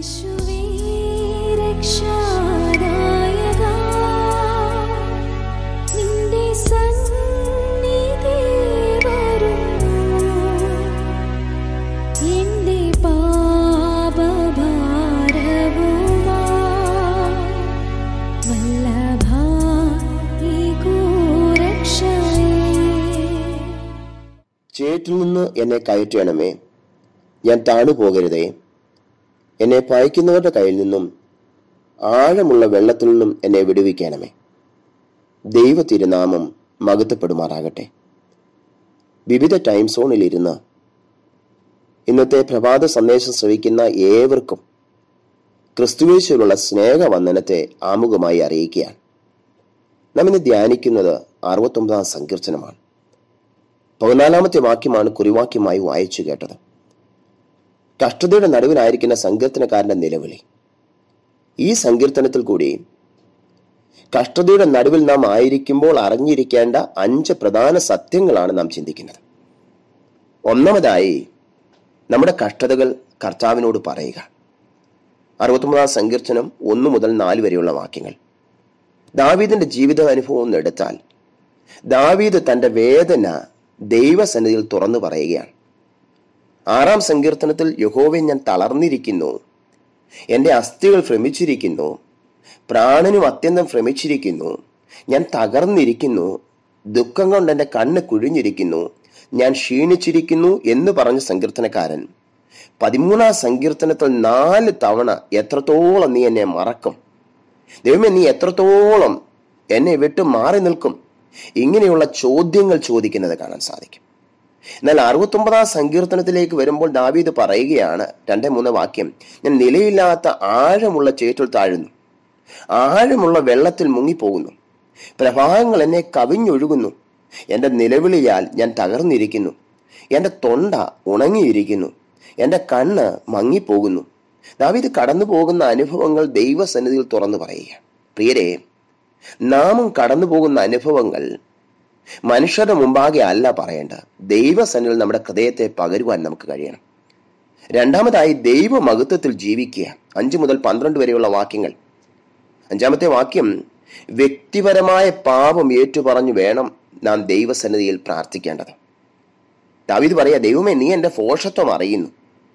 യേശുവേ രക്ഷാദായകാ നിന്റെ സന്നിധി വരുന്നു എന്റെ പാപഭാരവുമാ വല്ലഭാ ഈ കൂരക്ഷയേ ചേറ്റിൽ നിന്ന് എന്നെ കയറ്റണമേ ഞാൻ താണുപോകരുതേ എന്നെ പയക്കുന്നവരുടെ കയ്യിൽ നിന്നും ആഴമുള്ള വെള്ളത്തിൽ നിന്നും എന്നെ വിടുവിക്കണമേ ദൈവ തിരുനാമം മകത്തപ്പെടുമാറാകട്ടെ വിവിധ ടൈം സോണിൽ ഇരുന്ന് ഇന്നത്തെ പ്രഭാത സന്ദേശം ശ്രവിക്കുന്ന ഏവർക്കും ക്രിസ്തുവേശുവിലുള്ള സ്നേഹവന്ദനത്തെ ആമുഖമായി അറിയിക്കുകയാണ് നാം ഇന്ന് ധ്യാനിക്കുന്നത് അറുപത്തൊമ്പതാം സങ്കീർത്തനമാണ് പതിനാലാമത്തെ വാക്യമാണ് കുറിവാക്യമായി വായിച്ചു കേട്ടത് കഷ്ടതയുടെ നടുവിലായിരിക്കുന്ന സങ്കീർത്തനക്കാരന്റെ നിലവിളി ഈ സങ്കീർത്തനത്തിൽ കൂടി കഷ്ടതയുടെ നടുവിൽ നാം ആയിരിക്കുമ്പോൾ അറിഞ്ഞിരിക്കേണ്ട അഞ്ച് പ്രധാന സത്യങ്ങളാണ് നാം ചിന്തിക്കുന്നത് ഒന്നാമതായി നമ്മുടെ കഷ്ടതകൾ കർത്താവിനോട് പറയുക അറുപത്തൊമ്പതാം സങ്കീർത്തനം ഒന്ന് മുതൽ നാല് വരെയുള്ള വാക്യങ്ങൾ ദാവീദിന്റെ ജീവിത അനുഭവം ഒന്ന് എടുത്താൽ ദാവീദ് തന്റെ വേദന ദൈവസന്നിധിയിൽ തുറന്നു പറയുകയാണ് ആറാം സങ്കീർത്തനത്തിൽ യഹോവെ ഞാൻ തളർന്നിരിക്കുന്നു എൻ്റെ അസ്ഥികൾ ഭ്രമിച്ചിരിക്കുന്നു പ്രാണനും അത്യന്തം ഭ്രമിച്ചിരിക്കുന്നു ഞാൻ തകർന്നിരിക്കുന്നു ദുഃഖം കൊണ്ട് എൻ്റെ കണ്ണ് കുഴിഞ്ഞിരിക്കുന്നു ഞാൻ ക്ഷീണിച്ചിരിക്കുന്നു എന്ന് പറഞ്ഞ സങ്കീർത്തനക്കാരൻ പതിമൂന്നാം സങ്കീർത്തനത്തിൽ നാല് തവണ എത്രത്തോളം നീ എന്നെ മറക്കും ദൈവമേ നീ എത്രത്തോളം എന്നെ വിട്ട് മാറി നിൽക്കും ഇങ്ങനെയുള്ള ചോദ്യങ്ങൾ ചോദിക്കുന്നത് കാണാൻ സാധിക്കും എന്നാൽ അറുപത്തൊമ്പതാം സങ്കീർത്തനത്തിലേക്ക് വരുമ്പോൾ ദാവീദ് പറയുകയാണ് രണ്ടേ മൂന്ന് വാക്യം ഞാൻ നിലയില്ലാത്ത ആഴമുള്ള ചേറ്റിൽ താഴുന്നു ആഴമുള്ള വെള്ളത്തിൽ മുങ്ങിപ്പോകുന്നു പ്രവാഹങ്ങൾ എന്നെ കവിഞ്ഞൊഴുകുന്നു എൻ്റെ നിലവിളിയാൽ ഞാൻ തകർന്നിരിക്കുന്നു എൻ്റെ തൊണ്ട ഉണങ്ങിയിരിക്കുന്നു എൻ്റെ കണ്ണ് മങ്ങിപ്പോകുന്നു ദാവീദ് കടന്നു പോകുന്ന അനുഭവങ്ങൾ ദൈവസന്നിധിയിൽ തുറന്നു പറയുക പ്രിയരെ നാമും കടന്നു പോകുന്ന അനുഭവങ്ങൾ മനുഷ്യരുടെ മുമ്പാകെ അല്ല പറയേണ്ടത് ദൈവസന്നിധിയിൽ നമ്മുടെ ഹൃദയത്തെ പകരുവാൻ നമുക്ക് കഴിയണം രണ്ടാമതായി ദൈവമഹത്വത്തിൽ ജീവിക്കുക അഞ്ചു മുതൽ പന്ത്രണ്ട് വരെയുള്ള വാക്യങ്ങൾ അഞ്ചാമത്തെ വാക്യം വ്യക്തിപരമായ പാപം ഏറ്റുപറഞ്ഞു വേണം നാം ദൈവസന്നിധിയിൽ പ്രാർത്ഥിക്കേണ്ടത് ദാവീദ് പറയാ ദൈവമേ നീ എൻ്റെ ഫോഷത്വം അറിയുന്നു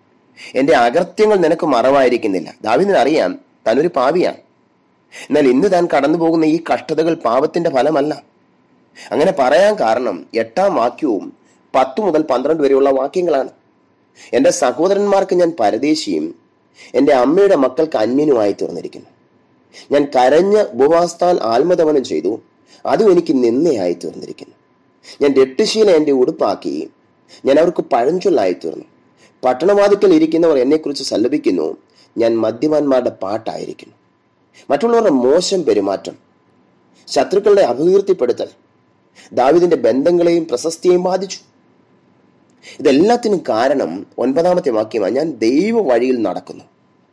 എൻ്റെ അകൃത്യങ്ങൾ നിനക്ക് മറവായിരിക്കുന്നില്ല ദാവീദിന് അറിയാം താനൊരു പാവിയാണ് എന്നാൽ ഇന്ന് താൻ കടന്നു പോകുന്ന ഈ കഷ്ടതകൾ പാപത്തിന്റെ ഫലമല്ല അങ്ങനെ പറയാൻ കാരണം എട്ടാം വാക്യവും പത്ത് മുതൽ പന്ത്രണ്ട് വരെയുള്ള വാക്യങ്ങളാണ് എൻ്റെ സഹോദരന്മാർക്ക് ഞാൻ പരദേശിയും എൻ്റെ അമ്മയുടെ മക്കൾക്ക് അന്യനുമായി തീർന്നിരിക്കുന്നു ഞാൻ കരഞ്ഞ് ഉപവാസത്താൽ ആത്മതമനം ചെയ്തു അതും എനിക്ക് നിന്നയായി തീർന്നിരിക്കുന്നു ഞാൻ രട്ടുശീല എൻ്റെ ഉടുപ്പാക്കി ഞാൻ അവർക്ക് പഴഞ്ചൊല്ലായി തീർന്നു പട്ടണവാതിക്കൽ ഇരിക്കുന്നവർ എന്നെക്കുറിച്ച് സല്ലപിക്കുന്നു ഞാൻ മദ്യപാന്മാരുടെ പാട്ടായിരിക്കുന്നു മറ്റുള്ളവരുടെ മോശം പെരുമാറ്റം ശത്രുക്കളുടെ അപകീർത്തിപ്പെടുത്തൽ ദാവിദിന്റെ ബന്ധങ്ങളെയും പ്രശസ്തിയെയും ബാധിച്ചു ഇതെല്ലാത്തിനും കാരണം ഒൻപതാമത്തെ വാക്യമാണ് ഞാൻ ദൈവ വഴിയിൽ നടക്കുന്നു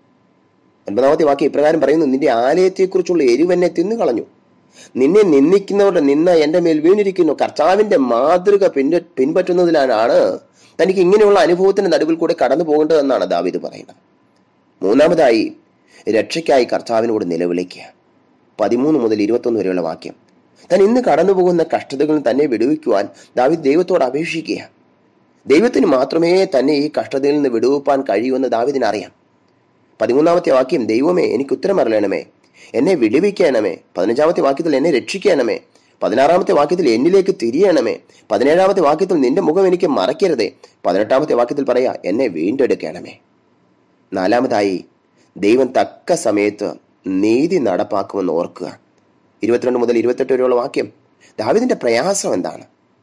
ഒൻപതാമത്തെ വാക്യം ഇപ്രകാരം പറയുന്നു നിന്റെ ആലയത്തെക്കുറിച്ചുള്ള എരിവെന്നെ തിന്നു കളഞ്ഞു നിന്നെ നിന്ദിക്കുന്നവരുടെ നിന്ന എന്റെ മേൽ വീണിരിക്കുന്നു കർത്താവിന്റെ മാതൃക പിൻപ പിൻപറ്റുന്നതിലാണ് തനിക്ക് ഇങ്ങനെയുള്ള അനുഭവത്തിന്റെ നടുവിൽ കൂടെ കടന്നു പോകേണ്ടതെന്നാണ് ദാവിദ് പറയുന്നത് മൂന്നാമതായി രക്ഷയ്ക്കായി കർത്താവിനോട് നിലവിളിക്കുക പതിമൂന്ന് മുതൽ ഇരുപത്തൊന്ന് വരെയുള്ള വാക്യം താൻ ഇന്ന് കടന്നു പോകുന്ന കഷ്ടതകളിൽ തന്നെ വിടുവിക്കുവാൻ ദാവിദ് ദൈവത്തോട് അപേക്ഷിക്കുക ദൈവത്തിന് മാത്രമേ തന്നെ ഈ കഷ്ടതയിൽ നിന്ന് വിടുവിപ്പാൻ കഴിയുമെന്ന് ദാവിദിന് അറിയാം പതിമൂന്നാമത്തെ വാക്യം ദൈവമേ എനിക്ക് ഉത്തരം അറിയണമേ എന്നെ വിടുവിക്കണമേ പതിനഞ്ചാമത്തെ വാക്യത്തിൽ എന്നെ രക്ഷിക്കണമേ പതിനാറാമത്തെ വാക്യത്തിൽ എന്നിലേക്ക് തിരിയണമേ പതിനേഴാമത്തെ വാക്യത്തിൽ നിന്റെ മുഖം എനിക്ക് മറയ്ക്കരുതേ പതിനെട്ടാമത്തെ വാക്യത്തിൽ പറയാ എന്നെ വീണ്ടെടുക്കണമേ നാലാമതായി ദൈവം തക്ക സമയത്ത് നീതി നടപ്പാക്കുമെന്ന് ഓർക്കുക ഇരുപത്തിരണ്ട് മുതൽ ഇരുപത്തെട്ട് വരെയുള്ള വാക്യം ദാവിദിന്റെ പ്രയാസം എന്താണ്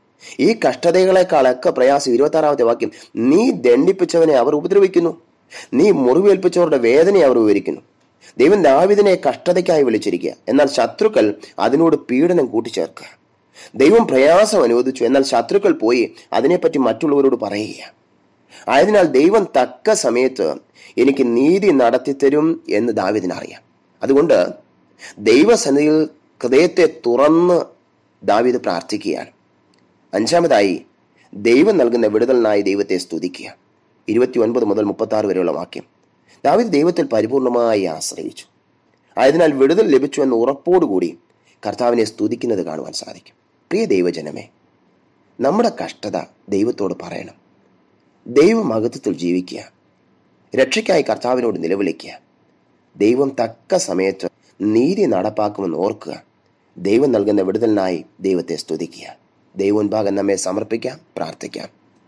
ഈ കഷ്ടതകളെക്കാളൊക്കെ പ്രയാസം ഇരുപത്തി ആറാമത്തെ വാക്യം നീ ദണ്ഡിപ്പിച്ചവനെ അവർ ഉപദ്രവിക്കുന്നു നീ മുറിവേൽപ്പിച്ചവരുടെ വേദനയെ അവർ വിവരിക്കുന്നു ദൈവം ദാവിദിനെ കഷ്ടതയ്ക്കായി വിളിച്ചിരിക്കുക എന്നാൽ ശത്രുക്കൾ അതിനോട് പീഡനം കൂട്ടിച്ചേർക്കുക ദൈവം പ്രയാസം അനുവദിച്ചു എന്നാൽ ശത്രുക്കൾ പോയി അതിനെപ്പറ്റി മറ്റുള്ളവരോട് പറയുക ആയതിനാൽ ദൈവം തക്ക സമയത്ത് എനിക്ക് നീതി നടത്തിത്തരും എന്ന് ദാവിദിനറിയാം അതുകൊണ്ട് ദൈവസന്നിധിയിൽ ഹൃദയത്തെ തുറന്ന് ദാവീദ് പ്രാർത്ഥിക്കുകയാണ് അഞ്ചാമതായി ദൈവം നൽകുന്ന വിടുതലിനായി ദൈവത്തെ സ്തുതിക്കുക ഇരുപത്തി ഒൻപത് മുതൽ മുപ്പത്തി ആറ് വരെയുള്ള വാക്യം ദാവീദ് ദൈവത്തിൽ പരിപൂർണമായി ആശ്രയിച്ചു ആയതിനാൽ വിടുതൽ ലഭിച്ചു എന്ന ഉറപ്പോടുകൂടി കർത്താവിനെ സ്തുതിക്കുന്നത് കാണുവാൻ സാധിക്കും പ്രിയ ദൈവജനമേ നമ്മുടെ കഷ്ടത ദൈവത്തോട് പറയണം ദൈവമഹത്വത്തിൽ ജീവിക്കുക രക്ഷയ്ക്കായി കർത്താവിനോട് നിലവിളിക്കുക ദൈവം തക്ക സമയത്ത് നീതി നടപ്പാക്കുമെന്ന് ഓർക്കുക ദൈവം നൽകുന്ന വിടുതലിനായി ദൈവത്തെ സ്തുതിക്കുക ദൈവോൻഭാഗം നമ്മെ സമർപ്പിക്കാം പ്രാർത്ഥിക്കാം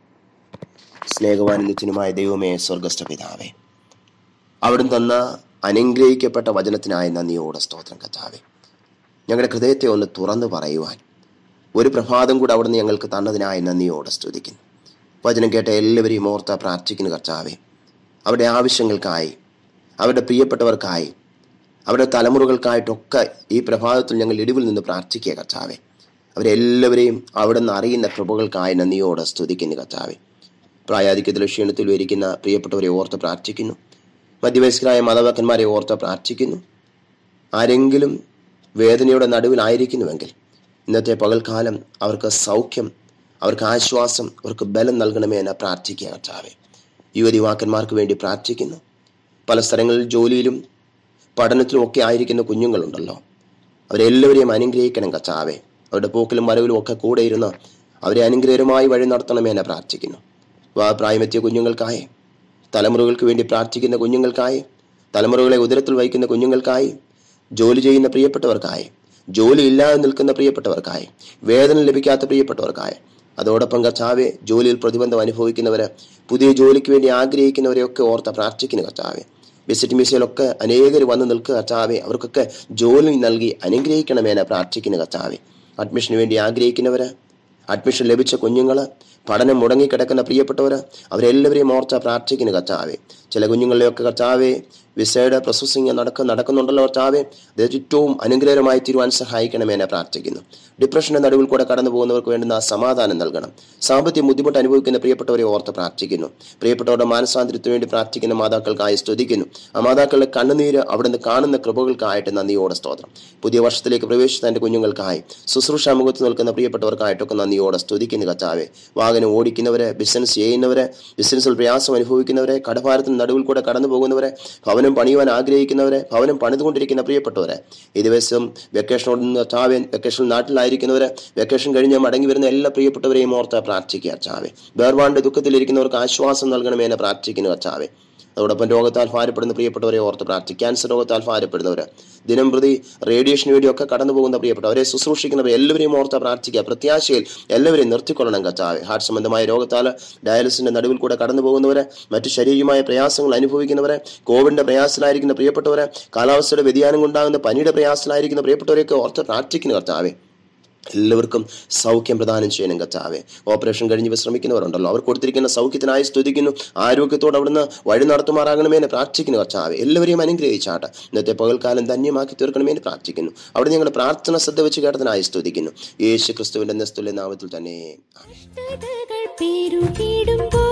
സ്നേഹവാൻ നിത്യനുമായ ദൈവമേ സ്വർഗസ്ഥ പിതാവേ അവിടുന്ന് തന്ന അനുഗ്രഹിക്കപ്പെട്ട വചനത്തിനായി നന്ദിയോടെ സ്തോത്രം കർത്താവേ ഞങ്ങളുടെ ഹൃദയത്തെ ഒന്ന് തുറന്നു പറയുവാൻ ഒരു പ്രഭാതം കൂടെ അവിടുന്ന് ഞങ്ങൾക്ക് തന്നതിനായി നന്ദിയോടെ സ്തുതിക്കുന്നു വചനം കേട്ട എല്ലാവരെയും ഓർത്ത പ്രാർത്ഥിക്കുന്നു കർത്താവേ അവരുടെ ആവശ്യങ്ങൾക്കായി അവരുടെ പ്രിയപ്പെട്ടവർക്കായി അവരുടെ തലമുറകൾക്കായിട്ടൊക്കെ ഈ പ്രഭാതത്തിൽ ഞങ്ങൾ ഇടിവിൽ നിന്ന് പ്രാർത്ഥിക്കുക കർത്താവെ അവരെല്ലാവരെയും അവിടെ നിന്ന് അറിയുന്ന കൃപകൾക്കായി നന്ദിയോടെ സ്തുതിക്കുന്നു കർത്താവെ പ്രായാധിക്യത്തിൽ ക്ഷീണത്തിൽ ഇരിക്കുന്ന പ്രിയപ്പെട്ടവരെ ഓർത്ത് പ്രാർത്ഥിക്കുന്നു മധ്യവയസ്കരായ മാതാപിതാക്കന്മാരെ ഓർത്ത് പ്രാർത്ഥിക്കുന്നു ആരെങ്കിലും വേദനയുടെ നടുവിലായിരിക്കുന്നുവെങ്കിൽ ഇന്നത്തെ പകൽക്കാലം അവർക്ക് സൗഖ്യം അവർക്ക് ആശ്വാസം അവർക്ക് ബലം നൽകണമേ എന്ന് പ്രാർത്ഥിക്കുക കർത്താവെ യുവതി യുവാക്കന്മാർക്ക് വേണ്ടി പ്രാർത്ഥിക്കുന്നു പല സ്ഥലങ്ങളിൽ ജോലിയിലും പഠനത്തിലും ഒക്കെ ആയിരിക്കുന്ന കുഞ്ഞുങ്ങളുണ്ടല്ലോ അവരെല്ലാവരെയും അനുഗ്രഹിക്കണം കച്ചാവെ അവരുടെ പോക്കിലും വരവിലും ഒക്കെ കൂടെ ഇരുന്ന് അവരെ അനുഗ്രഹമായി വഴി നടത്തണമേ എന്ന് പ്രാർത്ഥിക്കുന്നു വിവാഹ പ്രായമെത്തിയ കുഞ്ഞുങ്ങൾക്കായി തലമുറകൾക്ക് വേണ്ടി പ്രാർത്ഥിക്കുന്ന കുഞ്ഞുങ്ങൾക്കായി തലമുറകളെ ഉദരത്തിൽ വഹിക്കുന്ന കുഞ്ഞുങ്ങൾക്കായി ജോലി ചെയ്യുന്ന പ്രിയപ്പെട്ടവർക്കായി ജോലി ഇല്ലാതെ നിൽക്കുന്ന പ്രിയപ്പെട്ടവർക്കായി വേതനം ലഭിക്കാത്ത പ്രിയപ്പെട്ടവർക്കായി അതോടൊപ്പം കർത്താവെ ജോലിയിൽ പ്രതിബന്ധം അനുഭവിക്കുന്നവര് പുതിയ ജോലിക്ക് വേണ്ടി ആഗ്രഹിക്കുന്നവരെയൊക്കെ ഓർത്ത പ്രാർത്ഥിക്കുന്ന കർത്താവെ വിസിറ്റ് മിസയിലൊക്കെ അനേകർ വന്ന് നിൽക്കുക കർത്താവെ അവർക്കൊക്കെ ജോലി നൽകി അനുഗ്രഹിക്കണമെന്ന് പ്രാർത്ഥിക്കുന്ന കർത്താവെ അഡ്മിഷന് വേണ്ടി ആഗ്രഹിക്കുന്നവര് അഡ്മിഷൻ ലഭിച്ച കുഞ്ഞുങ്ങൾ പഠനം മുടങ്ങിക്കിടക്കുന്ന പ്രിയപ്പെട്ടവർ അവരെല്ലാവരെയും ഓർച്ച പ്രാർത്ഥിക്കുന്നു കർത്താവെ ചില കുഞ്ഞുങ്ങളിലെയൊക്കെ കർത്താവെ വിസയുടെ പ്രോസസ്സിങ് നടക്ക നടക്കുന്നുണ്ടല്ലോ കർത്താവെ അത് ഏറ്റവും അനുഗ്രഹമായി തീരുവാൻ സഹായിക്കണമേ എന്നെ പ്രാർത്ഥിക്കുന്നു ഡിപ്രഷന്റെ നടുവിൽ കൂടെ കടന്നു പോകുന്നവർക്ക് വേണ്ടുന്ന ആ സമാധാനം നൽകണം സാമ്പത്തിക ബുദ്ധിമുട്ട് അനുഭവിക്കുന്ന പ്രിയപ്പെട്ടവരെ ഓർത്ത് പ്രാർത്ഥിക്കുന്നു പ്രിയപ്പെട്ടവരുടെ മാനസാന്തരത്തിന് വേണ്ടി പ്രാർത്ഥിക്കുന്ന മാതാക്കൾക്കായി സ്തുതിക്കുന്നു ആ മാതാക്കളുടെ കണ്ണുനീര് അവിടുന്ന് കാണുന്ന കൃപകൾക്കായിട്ട് നന്ദിയോടെ സ്തോത്രം പുതിയ വർഷത്തിലേക്ക് പ്രവേശിച്ച തന്റെ കുഞ്ഞുങ്ങൾക്കായി ശുശ്രൂഷ മുഖത്ത് നിൽക്കുന്ന പ്രിയപ്പെട്ടവർക്കായിട്ടൊക്കെ നന്ദിയോടെ സ്തുതിക്കുന്നു കർത്താവെ വാഹനം ഓടിക്കുന്നവരെ ബിസിനസ് ചെയ്യുന്നവരെ ബിസിനസ്സിൽ പ്രയാസം അനുഭവിക്കുന്നവരെ കടഭാരത്തിന് നടുവിൽ കൂടെ കടന്നു പോകുന്നവരെ ഭവനം പണിയുവാൻ ആഗ്രഹിക്കുന്നവരെ ഭവനം പണിതുകൊണ്ടിരിക്കുന്ന പ്രിയപ്പെട്ടവരെ ഈ ദിവസം വെക്കേഷനോട് നിന്ന് ചാവേൻ വെക്കേഷൻ നാട്ടിലായിരിക്കുന്നവരെ വെക്കേഷൻ കഴിഞ്ഞ് മടങ്ങി വരുന്ന എല്ലാ പ്രിയപ്പെട്ടവരെയും ഓർത്ത് പ്രാർത്ഥിക്കുക ചാവെ വേർവാണ്ട് ദുഃഖത്തിലിരിക്കുന്നവർക്ക് ആശ്വാസം നൽകണമേ എന്ന് പ്രാർത്ഥിക്കുന്നു ചാവെ അതോടൊപ്പം രോഗത്താൽ ഭാരപ്പെടുന്ന പ്രിയപ്പെട്ടവരെ ഓർത്ത് പ്രാർത്ഥിക്കും ക്യാൻസർ രോഗത്താൽ ഭാരപ്പെടുന്നവർ ദിനം പ്രതി റേഡിയേഷന് വേണ്ടിയൊക്കെ കടന്നു പോകുന്ന പ്രിയപ്പെട്ട അവരെ ശുശ്രൂഷിക്കുന്നവർ എല്ലാവരെയും ഓർത്ത് പ്രാർത്ഥിക്കുക പ്രത്യാശയിൽ എല്ലാവരെയും നിർത്തിക്കൊള്ളണം കച്ചാവെ ഹാർട്ട് സംബന്ധമായ രോഗത്താൽ ഡയാലിസിന്റെ നടുവിൽ കൂടെ കടന്നു പോകുന്നവരെ മറ്റു ശാരീരികമായ പ്രയാസങ്ങൾ അനുഭവിക്കുന്നവരെ കോവിഡിന്റെ പ്രയാസത്തിലായിരിക്കുന്ന പ്രിയപ്പെട്ടവരെ കാലാവസ്ഥയുടെ വ്യതിയാനം കൊണ്ടാകുന്ന പനിയുടെ പ്രയാസത്തിലായിരിക്കുന്ന പ്രിയപ്പെട്ടവരെയൊക്കെ ഓർത്ത് പ്രാർത്ഥിക്കുന്നു കർത്താവെ എല്ലാവർക്കും സൗഖ്യം പ്രദാനം ചെയ്യണം കച്ചാവെ ഓപ്പറേഷൻ കഴിഞ്ഞ് വിശ്രമിക്കുന്നവരുണ്ടല്ലോ അവർ കൊടുത്തിരിക്കുന്ന സൗഖ്യത്തിനായി സ്തുതിക്കുന്നു ആരോഗ്യത്തോടെ അവിടുന്ന് വഴി നടത്തുമാറാകണമേ എന്ന് പ്രാർത്ഥിക്കുന്നു കച്ചാവെ എല്ലാവരെയും അനുഗ്രഹിച്ചാട്ടെ ഇന്നത്തെ പകൽക്കാലം ധന്യമാക്കി തീർക്കണമേ എന്ന് പ്രാർത്ഥിക്കുന്നു അവിടെ ഞങ്ങളുടെ പ്രാർത്ഥന ശ്രദ്ധ വെച്ച് കേട്ടതിനായി സ്തുതിക്കുന്നു യേശു ക്രിസ്തുവിന്റെ നെസ്തുല്യ നാമത്തിൽ തന്നെ ആമേൻ. കഷ്ടതകൾ പെരുകിടുമ്പോൾ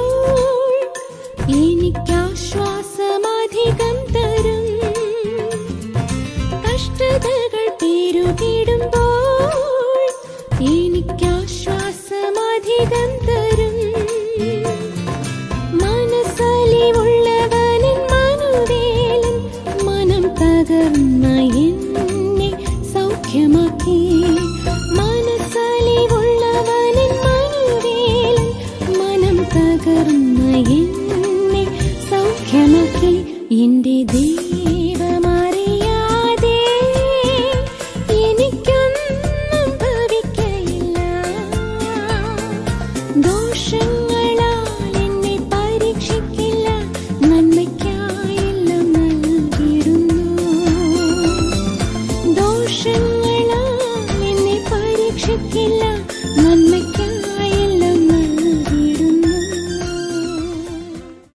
എനിക്കാശ്വാസമധികം തരും കഷ്ടതകൾ പെരുകിടുമ്പോൾ എനിക്കാശ്വാസമധികം തരും മനസ്സലിവുള്ളവനിൻ മനുവേലൻ മനം തകർന്ന എന്നെ സൗഖ്യമാക്കി മനസ്സലിവുള്ളവനിൻ മനുവേലൻ മനം തകർന്ന എന്നെ സൗഖ്യമാക്കി എന്റെ ദൈവമറിയാതെ എനിക്കൊന്നും ഭവിക്കയില്ല ദോഷങ്ങളാൽ എന്നെ പരീക്ഷിക്കില്ല നന്മയ്ക്കായെല്ലാം നൽകിടുന്നു ദോഷങ്ങളാൽ എന്നെ പരീക്ഷിക്കില്ല നന്മ